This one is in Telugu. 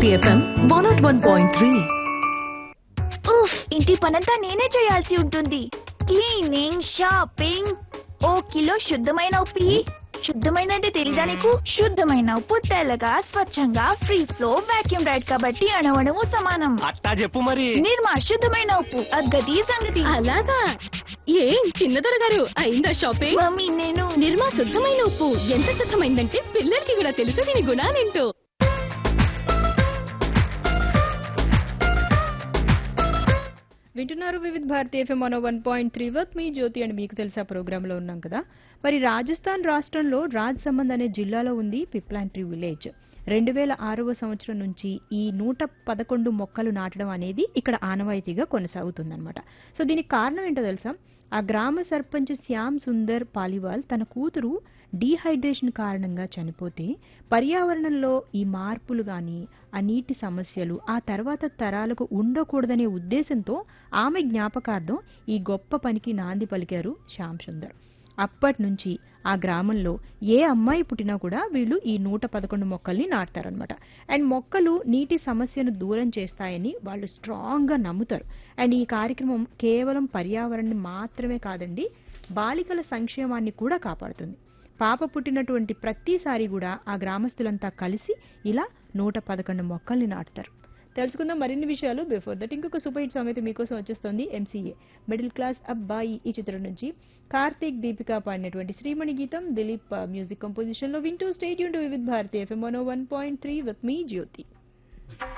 FM one naught one point three ఉఫ్ ఇంటి పనంతా నేనే చేయాల్సి ఉంటుంది క్లీనింగ్ షాపింగ్ ఓ కిలో శుద్ధమైన ఉప్పు ఇయ్యి. శుద్ధమైన అంటే తెలీదా నీకు శుద్ధమైన ఉప్పు తెల్లగా స్వచ్ఛంగా ఫ్రీ ఫ్లో వాక్యూమ్ రైడ్ కాబట్టి అణవణము సమానం అట్టా చెప్పు మరి నిర్మా శుద్ధమైన ఉప్పు అగ్గది సంగతి అలాగా ఏం చిన్నదొర గారు అయిందా షాపింగ్ మమ్మీ నేను నిర్మా శుద్ధమైన ఉప్పు ఎంత శుద్ధమైందంటే పిల్లలకి కూడా తెలుసు దీని గుణాలేంటో వింటున్నారు Vividh Bharati FM one one point three వర్క్ మీ జ్యోతి అని మీకు తెలుసా ప్రోగ్రాంలో ఉన్నాం కదా మరి రాజస్థాన్ రాష్ట్రంలో రాజ్ సంబంద్ అనే జిల్లాలో ఉంది పిప్లాంట్రీ విలేజ్ రెండు వేల ఆరవ సంవత్సరం నుంచి ఈ నూట పదకొండు మొక్కలు నాటడం అనేది ఇక్కడ ఆనవాయితీగా కొనసాగుతుందన్నమాట సో దీనికి కారణం ఏంటో తెలుసా ఆ గ్రామ సర్పంచ్ శ్యామ్ సుందర్ పాలివాల్ తన కూతురు డీహైడ్రేషన్ కారణంగా చనిపోతే పర్యావరణంలో ఈ మార్పులు గాని ఆ నీటి సమస్యలు ఆ తర్వాత తరాలకు ఉండకూడదనే ఉద్దేశంతో ఆమె జ్ఞాపకార్థం ఈ గొప్ప పనికి నాంది పలికారు శ్యామ్ సుందర్ అప్పటి నుంచి ఆ గ్రామంలో ఏ అమ్మాయి పుట్టినా కూడా వీళ్ళు ఈ నూట పదకొండు మొక్కల్ని నాటుతారనమాట అండ్ మొక్కలు నీటి సమస్యను దూరం చేస్తాయని వాళ్ళు స్ట్రాంగ్గా నమ్ముతారు అండ్ ఈ కార్యక్రమం కేవలం పర్యావరణాన్ని మాత్రమే కాదండి బాలికల సంక్షేమాన్ని కూడా కాపాడుతుంది పాప పుట్టినటువంటి ప్రతిసారి కూడా ఆ గ్రామస్తులంతా కలిసి ఇలా నూట పదకొండు మొక్కల్ని నాటుతారు తెలుసుకుందాం మరిన్ని విషయాలు బిఫోర్ దట్ ఇంకొక సూపర్ హిట్ సాంగ్ అయితే మీకోసం వచ్చేస్తుంది ఎంసీఏ మిడిల్ క్లాస్ అబ్బాయి ఈ చిత్రం నుంచి కార్తీక్ దీపిక పాడినటువంటి శ్రీమణి గీతం దిలీప్ మ్యూజిక్ కంపోజిషన్ లో వింటూ స్టేట్ యూన్ to Vividh Bharati FM one point three with me Jyothi